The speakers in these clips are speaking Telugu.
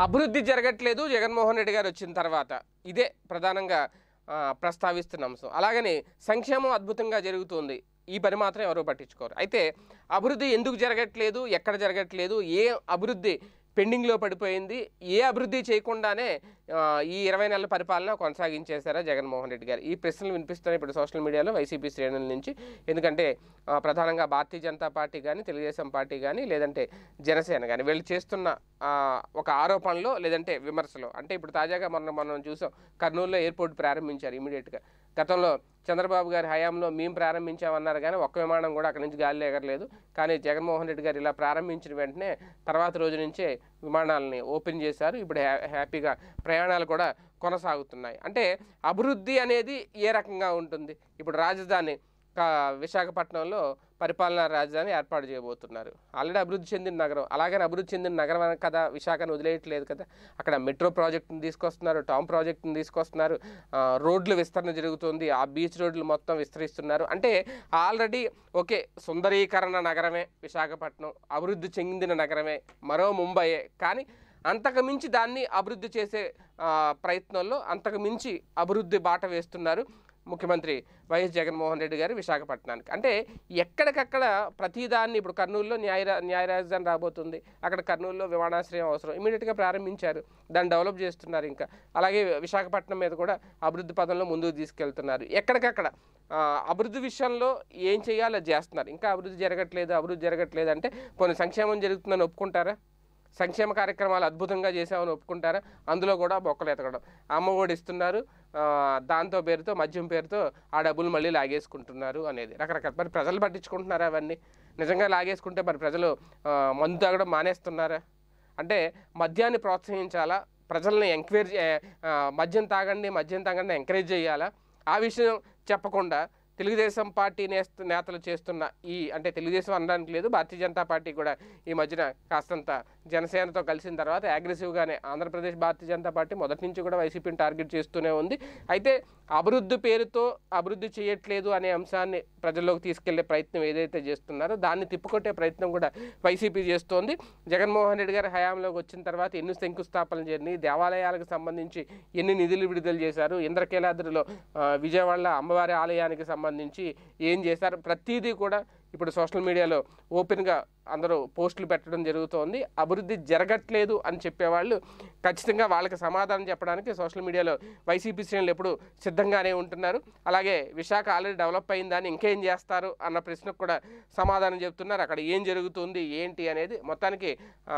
అభివృద్ధి జరగట్లేదు జగన్మోహన్ రెడ్డి గారు వచ్చిన తర్వాత ఇదే ప్రధానంగా ఆ, ప్రస్తావిస్తున్న అంశం అలాగని సంక్షేమం అద్భుతంగా జరుగుతుంది ఈ పని మాత్రం ఎవరూ పట్టించుకోరు అయితే అభివృద్ధి ఎందుకు జరగట్లేదు ఎక్కడ జరగట్లేదు ఏ అభివృద్ధి పెండింగ్లో పడిపోయింది ఏ అభివృద్ధి చేయకుండానే ఆ, ఈ ఇరవై నెలల పరిపాలన కొనసాగించేశారా జగన్మోహన్ రెడ్డి గారు ఈ ప్రశ్నలు వినిపిస్తున్నాయి ఇప్పుడు సోషల్ మీడియాలో వైసీపీ శ్రేణుల నుంచి ఎందుకంటే ఆ, ప్రధానంగా భారతీయ జనతా పార్టీ కానీ తెలుగుదేశం పార్టీ కానీ లేదంటే జనసేన కానీ వీళ్ళు చేస్తున్న ఆ, ఒక ఆరోపణలో లేదంటే విమర్శలో అంటే ఇప్పుడు తాజాగా మొన్న మనం చూసాం కర్నూలులో ఎయిర్పోర్ట్ ప్రారంభించారు ఇమీడియట్గా గతంలో చంద్రబాబు గారి హయాంలో మేము ప్రారంభించామన్నారు కానీ ఒక్క విమానం కూడా అక్కడి నుంచి గాలి ఎగరలేదు కానీ జగన్మోహన్ రెడ్డి గారు ఇలా ప్రారంభించిన వెంటనే తర్వాత రోజు నుంచే విమానాలని ఓపెన్ చేశారు ఇప్పుడు హ్యా హ్యాపీగా ప్రయాణాలు కూడా కొనసాగుతున్నాయి అంటే అభివృద్ధి అనేది ఏ రకంగా ఉంటుంది ఇప్పుడు రాజధాని కా- విశాఖపట్నంలో పరిపాలనా రాజధాని ఏర్పాటు చేయబోతున్నారు ఆల్రెడీ అభివృద్ధి చెందిన నగరం అలాగని అభివృద్ధి చెందిన నగరం అనే కదా విశాఖను వదిలేయట్లేదు కదా అక్కడ మెట్రో ప్రాజెక్టుని తీసుకొస్తున్నారు టౌన్ ప్రాజెక్టుని తీసుకొస్తున్నారు ఆ, రోడ్ల విస్తరణ జరుగుతుంది ఆ బీచ్ రోడ్లు మొత్తం విస్తరిస్తున్నారు అంటే ఆల్రెడీ ఓకే సుందరీకరణ నగరమే విశాఖపట్నం అభివృద్ధి చెందిన నగరమే మరో ముంబయే కానీ అంతకు మించి దాన్ని అభివృద్ధి చేసే ఆ, ప్రయత్నంలో అంతకు మించి అభివృద్ధి బాట వేస్తున్నారు ముఖ్యమంత్రి వైఎస్ జగన్మోహన్ రెడ్డి గారు విశాఖపట్నానికి అంటే ఎక్కడికక్కడ ప్రతిదాన్ని ఇప్పుడు కర్నూలులో న్యాయ రా- న్యాయ రాజధాని రాబోతుంది అక్కడ కర్నూలులో విమానాశ్రయం అవసరం ఇమీడియట్గా ప్రారంభించారు దాన్ని డెవలప్ చేస్తున్నారు ఇంకా అలాగే విశాఖపట్నం మీద కూడా అభివృద్ధి పదంలో ముందుకు తీసుకెళ్తున్నారు ఎక్కడికక్కడ ఆ, అభివృద్ధి విషయంలో ఏం చేయాలో అది చేస్తున్నారు ఇంకా అభివృద్ధి జరగట్లేదు అభివృద్ధి జరగట్లేదు అంటే కొన్ని సంక్షేమం జరుగుతుందని ఒప్పుకుంటారా సంక్షేమ కార్యక్రమాలు అద్భుతంగా చేసామని ఒప్పుకుంటారా అందులో కూడా బొక్కలు ఎతకడం అమ్మ ఒడి ఇస్తున్నారు ఆ, దాంతో పేరుతో మద్యం పేరుతో ఆ డబ్బులు మళ్ళీ లాగేసుకుంటున్నారు అనేది రకరకాల మరి ప్రజలు పట్టించుకుంటున్నారా అవన్నీ నిజంగా లాగేసుకుంటే మరి ప్రజలు ఆ, మందు తాగడం మానేస్తున్నారా అంటే మద్యాన్ని ప్రోత్సహించాలా ప్రజల్ని ఎంకరేజ్ మద్యం తాగండి మద్యం తాగండి ఎంకరేజ్ చేయాలా ఆ విషయం చెప్పకుండా తెలుగుదేశం పార్టీ నేస్త నేతలు చేస్తున్న ఈ అంటే తెలుగుదేశం అనడానికి లేదు భారతీయ జనతా పార్టీ కూడా ఈ మధ్యన కాస్తంత జనసేనతో కలిసిన తర్వాత అగ్రెసివ్గానే ఆంధ్రప్రదేశ్ భారతీయ జనతా పార్టీ మొదటి నుంచి కూడా వైసీపీని టార్గెట్ చేస్తూనే ఉంది అయితే అభివృద్ధి పేరుతో అభివృద్ధి చేయట్లేదు అనే అంశాన్ని ప్రజల్లోకి తీసుకెళ్లే ప్రయత్నం ఏదైతే చేస్తున్నారో దాన్ని తిప్పుకొట్టే ప్రయత్నం కూడా వైసీపీ చేస్తోంది జగన్మోహన్ రెడ్డి గారి హయాంలోకి వచ్చిన తర్వాత ఎన్ని శంకుస్థాపనలు జరిగినాయి దేవాలయాలకు సంబంధించి ఎన్ని నిధులు విడుదల చేశారు ఇంద్రకీలాద్రిలో ఆ, విజయవాడలో అమ్మవారి ఆలయానికి సంబంధించి ఏం చేశారు ప్రతిదీ కూడా ఇప్పుడు సోషల్ మీడియాలో ఓపెన్గా అందరూ పోస్టులు పెట్టడం జరుగుతోంది అభివృద్ధి జరగట్లేదు అని చెప్పేవాళ్ళు ఖచ్చితంగా వాళ్ళకి సమాధానం చెప్పడానికి సోషల్ మీడియాలో వైసీపీ శ్రేణులు ఎప్పుడు సిద్ధంగానే ఉంటున్నారు అలాగే విశాఖ ఆల్రెడీ డెవలప్ అయిందని ఇంకేం చేస్తారు అన్న ప్రశ్నకు కూడా సమాధానం చెప్తున్నారు అక్కడ ఏం జరుగుతుంది ఏంటి అనేది మొత్తానికి ఆ,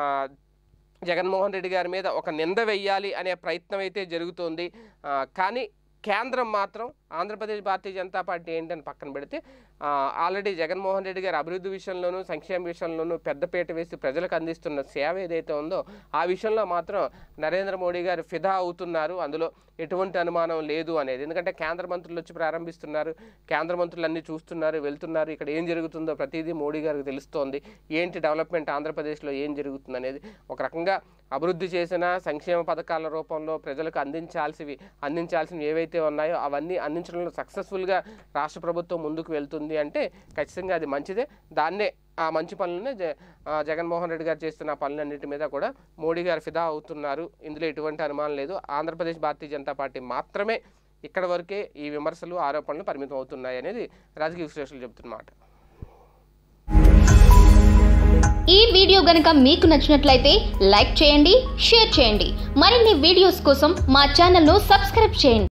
జగన్మోహన్ రెడ్డి గారి మీద ఒక నింద వెయ్యాలి అనే ప్రయత్నం అయితే జరుగుతోంది ఆ, కానీ కేంద్రం మాత్రం ఆంధ్రప్రదేశ్ భారతీయ జనతా పార్టీ ఏంటని పక్కన పెడితే ఆ, ఆల్రెడీ జగన్మోహన్ రెడ్డి గారు అభివృద్ధి విషయంలోనూ సంక్షేమ విషయంలోనూ పెద్దపీట వేసి ప్రజలకు అందిస్తున్న సేవ ఏదైతే ఉందో ఆ విషయంలో మాత్రం నరేంద్ర మోడీ గారు ఫిదా అవుతున్నారు అందులో ఎటువంటి అనుమానం లేదు అనేది ఎందుకంటే కేంద్ర మంత్రులు వచ్చి ప్రారంభిస్తున్నారు కేంద్ర మంత్రులు అన్నీ చూస్తున్నారు వెళ్తున్నారు ఇక్కడ ఏం జరుగుతుందో ప్రతిదీ మోడీ గారికి తెలుస్తోంది ఏంటి డెవలప్మెంట్ ఆంధ్రప్రదేశ్లో ఏం జరుగుతుంది అనేది ఒక రకంగా అభివృద్ధి చేసిన సంక్షేమ పథకాల రూపంలో ప్రజలకు అందించాల్సివి అందించాల్సినవి ఏవైతే ఉన్నాయో అవన్నీ అందించడంలో సక్సెస్ఫుల్గా రాష్ట్ర ప్రభుత్వం ముందుకు వెళ్తుంది అంటే ఖచ్చితంగా అది మంచిదే దాన్నే ఆ మంచి పనులనే జ ఆ జగన్మోహన్ రెడ్డి గారు చేస్తున్న ఆ పనులన్నిటి మీద కూడా మోడీ గారు ఫిదా అవుతున్నారు ఇందులో ఎటువంటి అనుమానం లేదు ఆంధ్రప్రదేశ్ భారతీయ జనతా పార్టీ మాత్రమే ఇక్కడ వరకే ఈ విమర్శలు ఆరోపణలు పరిమితం అవుతున్నాయి అనేది రాజకీయ విశ్లేషకులు చెబుతున్నమాట ఈ వీడియో గనుక మీకు నచ్చినట్లయితే లైక్ చేయండి షేర్ చేయండి మరిన్ని వీడియోస్ కోసం మా ఛానల్ను సబ్స్క్రైబ్ చేయండి